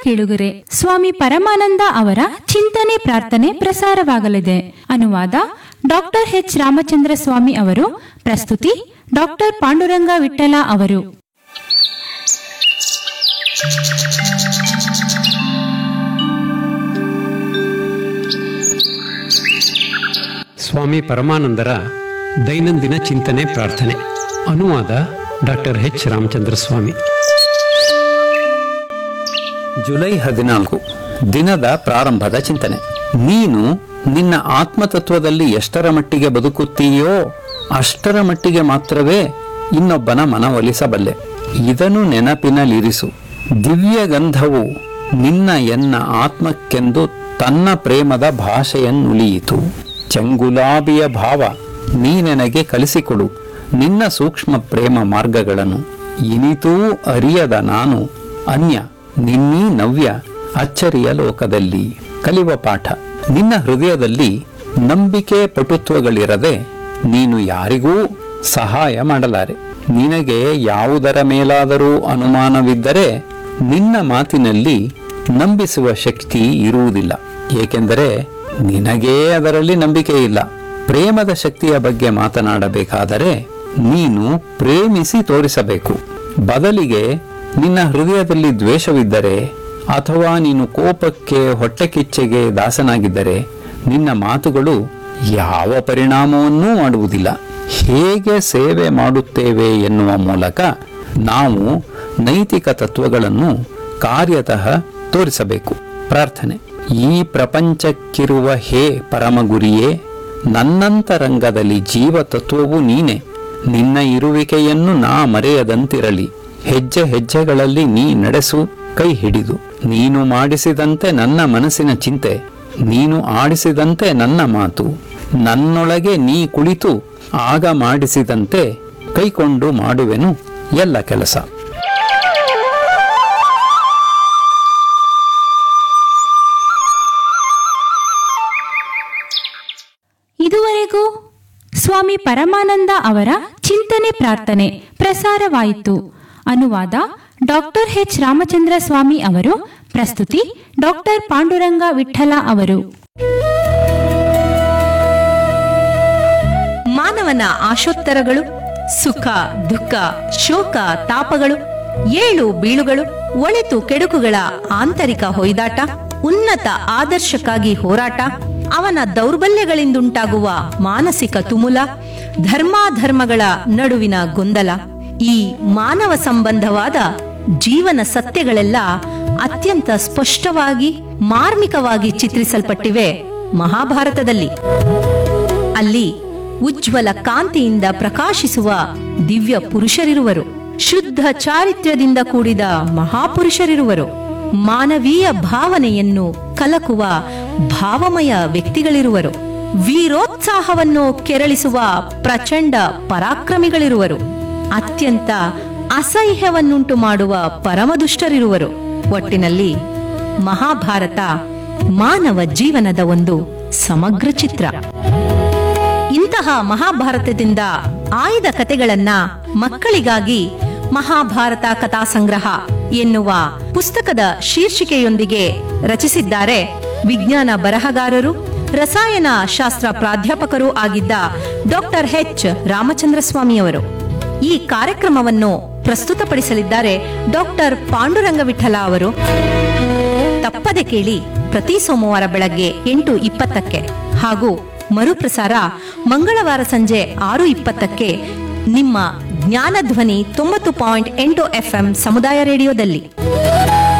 ಕೇಳುಗರೆ ಸ್ವಾಮಿ ಪರಮಾನಂದ ಅವರ ಚಿಂತನೆ ಪ್ರಾರ್ಥನೆ ಪ್ರಸಾರವಾಗಲಿದೆ ಅನುವಾದ ಡಾಕ್ಟರ್ ಎಚ್ ರಾಮಚಂದ್ರ ಸ್ವಾಮಿ ಅವರು ಪ್ರಸ್ತುತಿ ಡಾಕ್ಟರ್ ಪಾಂಡುರಂಗ ವಿಠಲ ಅವರು ಸ್ವಾಮಿ ಪರಮಾನಂದರ ದೈನಂದಿನ ಚಿಂತನೆ ಪ್ರಾರ್ಥನೆ ಅನುವಾದ doctor H Ramachandra Swami July ಹದಿನಾಲ್ಕು ದಿನದ ಪ್ರಾರಂಭದ ಚಿಂತನೆ ನೀನು ನಿನ್ನ ಆತ್ಮತತ್ವದಲ್ಲಿ ಎಷ್ಟರ ಮಟ್ಟಿಗೆ ಬದುಕುತ್ತೀಯೋ ಅಷ್ಟರ ಮಟ್ಟಿಗೆ ಮಾತ್ರವೇ ಇನ್ನೊಬ್ಬನ ಮನವೊಲಿಸಬಲ್ಲೆ ಇದನ್ನು ನೆನಪಿನಲ್ಲಿರಿಸು ದಿವ್ಯ ಗಂಧವು ನಿನ್ನ ಎನ್ನ ಆತ್ಮಕ್ಕೆಂದು ತನ್ನ ಪ್ರೇಮದ ಭಾಷೆಯನ್ನುಲಿಯಿತು ಚೆಂಗುಲಾಬಿಯ ಭಾವ ನೀನೆನಗೆ ಕಲಿಸಿಕೊಡು ನಿನ್ನ ಸೂಕ್ಷ್ಮ ಪ್ರೇಮ ಮಾರ್ಗಗಳನ್ನು ಇನಿತೂ ಅರಿಯದ ನಾನು ಅನ್ಯ ನಿನ್ನೀ ನವ್ಯ ಅಚ್ಚರಿಯ ಲೋಕದಲ್ಲಿ ಕಲಿಯುವ ಪಾಠ ನಿನ್ನ ಹೃದಯದಲ್ಲಿ ನಂಬಿಕೆ ಪಟುತ್ವಗಳಿರದೆ ನೀನು ಯಾರಿಗೂ ಸಹಾಯ ಮಾಡಲಾರೆ ನಿನಗೆ ಯಾವುದರ ಮೇಲಾದರೂ ಅನುಮಾನವಿದ್ದರೆ ನಿನ್ನ ಮಾತಿನಲ್ಲಿ ನಂಬಿಸುವ ಶಕ್ತಿ ಇರುವುದಿಲ್ಲ ಏಕೆಂದರೆ ನಿನಗೇ ಅದರಲ್ಲಿ ನಂಬಿಕೆ ಇಲ್ಲ ಪ್ರೇಮದ ಶಕ್ತಿಯ ಬಗ್ಗೆ ಮಾತನಾಡಬೇಕಾದರೆ ನೀನು ಪ್ರೇಮಿಸಿ ತೋರಿಸಬೇಕು ಬದಲಿಗೆ ನಿನ್ನ ಹೃದಯದಲ್ಲಿ ದ್ವೇಷವಿದ್ದರೆ ಅಥವಾ ನೀನು ಕೋಪಕ್ಕೆ ಹೊಟ್ಟೆಕಿಚ್ಚೆಗೆ ದಾಸನಾಗಿದ್ದರೆ ನಿನ್ನ ಮಾತುಗಳು ಯಾವ ಪರಿಣಾಮವನ್ನೂ ಮಾಡುವುದಿಲ್ಲ ಹೇಗೆ ಸೇವೆ ಮಾಡುತ್ತೇವೆ ಎನ್ನುವ ಮೂಲಕ ನಾವು ನೈತಿಕ ತತ್ವಗಳನ್ನು ಕಾರ್ಯತಃ ತೋರಿಸಬೇಕು ಪ್ರಾರ್ಥನೆ ಈ ಪ್ರಪಂಚಕ್ಕಿರುವ ಹೇ ಪರಮ ಗುರಿಯೇ ನನ್ನಂತರಂಗದಲ್ಲಿ ಜೀವ ತತ್ವವು ನೀನೆ ನಿನ್ನ ಇರುವಿಕೆಯನ್ನು ನಾ ಮರೆಯದಂತಿರಲಿ ಹೆಜ್ಜೆ ಹೆಜ್ಜೆಗಳಲ್ಲಿ ನೀ ನಡೆಸು ಕೈ ಹಿಡಿದು ನೀನು ಮಾಡಿಸಿದಂತೆ ನನ್ನ ಮನಸ್ಸಿನ ಚಿಂತೆ ನೀನು ಆಡಿಸಿದಂತೆ ನನ್ನ ಮಾತು ನನ್ನೊಳಗೆ ನೀ ಕುಳಿತು ಆಗ ಮಾಡಿಸಿದಂತೆ ಕೈಕೊಂಡು ಮಾಡುವೆನು ಎಲ್ಲ ಕೆಲಸ ಇದುವರೆಗೂ ಸ್ವಾಮಿ ಪರಮಾನಂದ ಅವರ ಚಿಂತನೆ ಪ್ರಾರ್ಥನೆ ಪ್ರಸಾರವಾಯಿತು ಅನುವಾದ ಡಾಕ್ಟರ್ ಎಚ್ ರಾಮಚಂದ್ರ ಸ್ವಾಮಿ ಅವರು ಪ್ರಸ್ತುತಿ ಡಾಕ್ಟರ್ ಪಾಂಡುರಂಗ ವಿಠಲ ಅವರು ಮಾನವನ ಆಶೋತ್ತರಗಳು ಸುಖ ದುಃಖ ಶೋಕ ತಾಪಗಳು ಏಳು ಬೀಳುಗಳು ಒಳಿತು ಕೆಡುಕುಗಳ ಆಂತರಿಕ ಹೊಯ್ದಾಟ ಉನ್ನತ ಆದರ್ಶಕ್ಕಾಗಿ ಹೋರಾಟ ಅವನ ದೌರ್ಬಲ್ಯಗಳಿಂದುಂಟಾಗುವ ಮಾನಸಿಕ ತುಮುಲ ಧರ್ಮಾಧರ್ಮಗಳ ನಡುವಿನ ಗೊಂದಲ ಈ ಮಾನವ ಸಂಬಂಧವಾದ ಜೀವನ ಸತ್ಯಗಳೆಲ್ಲ ಅತ್ಯಂತ ಸ್ಪಷ್ಟವಾಗಿ ಮಾರ್ಮಿಕವಾಗಿ ಚಿತ್ರಿಸಲ್ಪಟ್ಟಿವೆ ಮಹಾಭಾರತದಲ್ಲಿ ಅಲ್ಲಿ ಉಜ್ವಲ ಕಾಂತಿಯಿಂದ ಪ್ರಕಾಶಿಸುವ ದಿವ್ಯ ಪುರುಷರಿರುವರು ಶುದ್ಧ ಚಾರಿತ್ರ್ಯದಿಂದ ಕೂಡಿದ ಮಹಾಪುರುಷರಿರುವರು ಮಾನವೀಯ ಭಾವನೆಯನ್ನು ಕಲಕುವ ಭಾವಮಯ ವ್ಯಕ್ತಿಗಳಿರುವರು ವೀರೋತ್ಸಾಹವನ್ನು ಕೆರಳಿಸುವ ಪ್ರಚಂಡ ಪರಾಕ್ರಮಿಗಳಿರುವರು ಅತ್ಯಂತ ಅಸಹ್ಯವನ್ನುಂಟು ಮಾಡುವ ಪರಮದುಷ್ಟರಿರುವರು ಒಟ್ಟಿನಲ್ಲಿ ಮಹಾಭಾರತ ಮಾನವ ಜೀವನದ ಒಂದು ಸಮಗ್ರ ಚಿತ್ರ ಇಂತಹ ಮಹಾಭಾರತದಿಂದ ಆಯ್ದ ಕತೆಗಳನ್ನ ಮಕ್ಕಳಿಗಾಗಿ ಮಹಾಭಾರತ ಕಥಾ ಸಂಗ್ರಹ ಎನ್ನುವ ಪುಸ್ತಕದ ಶೀರ್ಷಿಕೆಯೊಂದಿಗೆ ರಚಿಸಿದ್ದಾರೆ ವಿಜ್ಞಾನ ಬರಹಗಾರರು ರಸಾಯನ ಶಾಸ್ತ್ರ ಪ್ರಾಧ್ಯಾಪಕರೂ ಆಗಿದ್ದ ಡಾಕ್ಟರ್ ಎಚ್ ರಾಮಚಂದ್ರ ಸ್ವಾಮಿಯವರು ಈ ಕಾರ್ಯಕ್ರಮವನ್ನು ಪ್ರಸ್ತುತಪಡಿಸಲಿದ್ದಾರೆ ಡಾಕ್ಟರ್ ಪಾಂಡುರಂಗ ವಿಠಲ ಅವರು ತಪ್ಪದೆ ಕೇಳಿ ಪ್ರತಿ ಸೋಮವಾರ ಬೆಳಗ್ಗೆ ಎಂಟು ಇಪ್ಪತ್ತಕ್ಕೆ ಹಾಗೂ ಮರುಪ್ರಸಾರ ಮಂಗಳವಾರ ಸಂಜೆ ಆರು ಇಪ್ಪತ್ತಕ್ಕೆ ನಿಮ್ಮ ಜ್ಞಾನಧ್ವನಿ ತೊಂಬತ್ತು ಪಾಯಿಂಟ್ ಎಂಟು ಎಫ್ಎಂ ಸಮುದಾಯ ರೇಡಿಯೋದಲ್ಲಿ